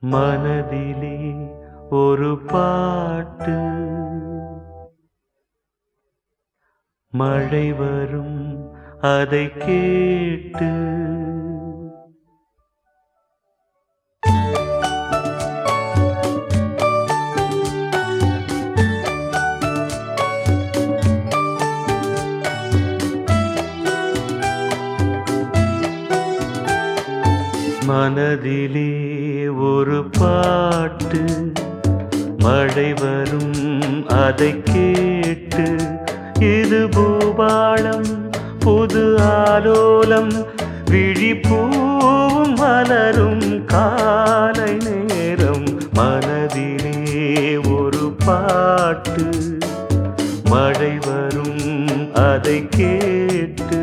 மனதிலே ஒரு பாட்டு மழை வரும் அதை கேட்டு மனதிலே ஒரு பாட்டு மழை வரும் அதை கேட்டு இது பூபாளம் புது ஆலோலம் விழிப்பூவும் மலரும் காலை நேரம் மனதிலே ஒரு பாட்டு மழை வரும் அதை கேட்டு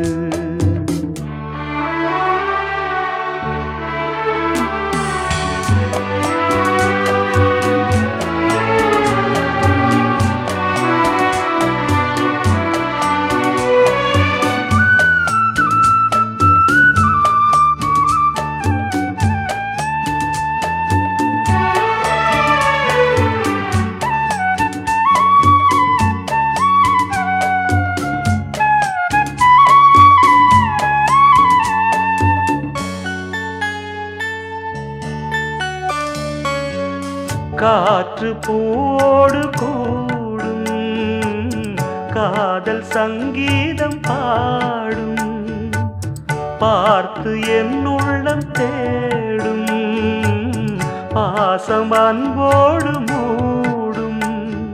காற்று பூவோடு கூடும் காதல் சங்கீதம் பாடும் பார்த்து என் உள்ளம் தேடும் பாசம் அன்போடு மூடும்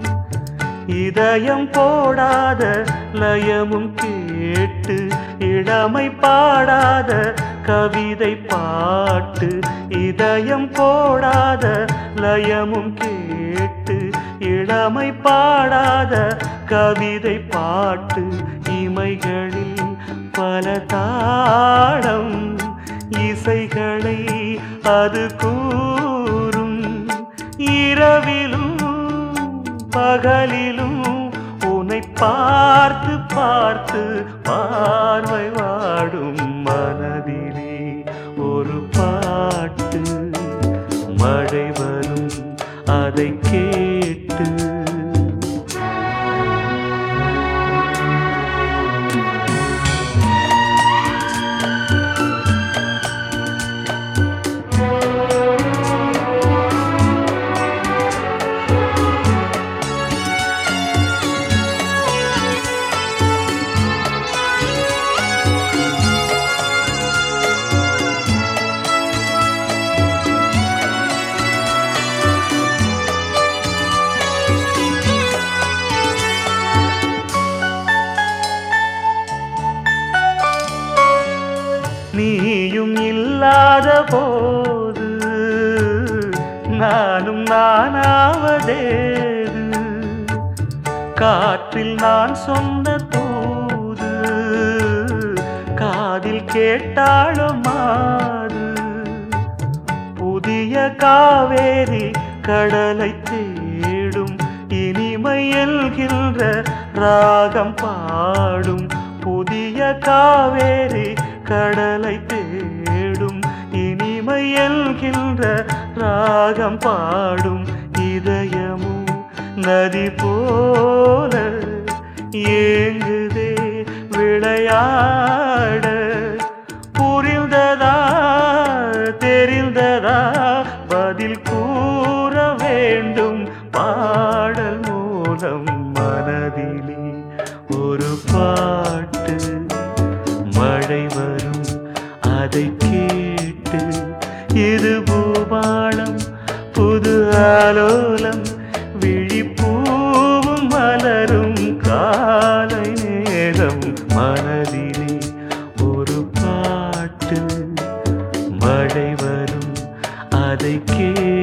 இதயம் போடாத லயமும் கேட்டு இளமை பாடாத கவிதை பாட்டு இதயம் போடாத லயமும் கேட்டு இளமை பாடாத கவிதை பாட்டு இமைகளில் பல தாளம் இசைகளை அது கூறும் இரவிலும் பகலிலும் உன்னை பார்த்து பார்த்து பார்வை வாடும் மனதிலே ஒரு பாட்டு மழை வரும் அதை கேட்டு நீயும் இல்லாத போது நானும் நானாவதேது காற்றில் நான் சொன்ன தூது காதில் கேட்டாலும் மாது புதிய காவேரி கடலை தேடும் இனிமை எல்கின்ற ராகம் பாடும் புதிய காவேரி கடலை தேடும் இனிமை எல்கின்ற ராகம் பாடும் இதயமும் நதி போல ஏங்குதே விளையாட புரிந்ததா தெரிந்ததா பதில் கூற வேண்டும் பாடல் மூலம் மனதிலே ஒரு பாட்டு மழை வரும் அதை கேட்டு இது பூபாளம் புது ஆலோலம் விழிப்பூவும் மலரும் காலை நேரம் மனதிலே ஒரு பாட்டு மழை வரும் அதை கேட்டு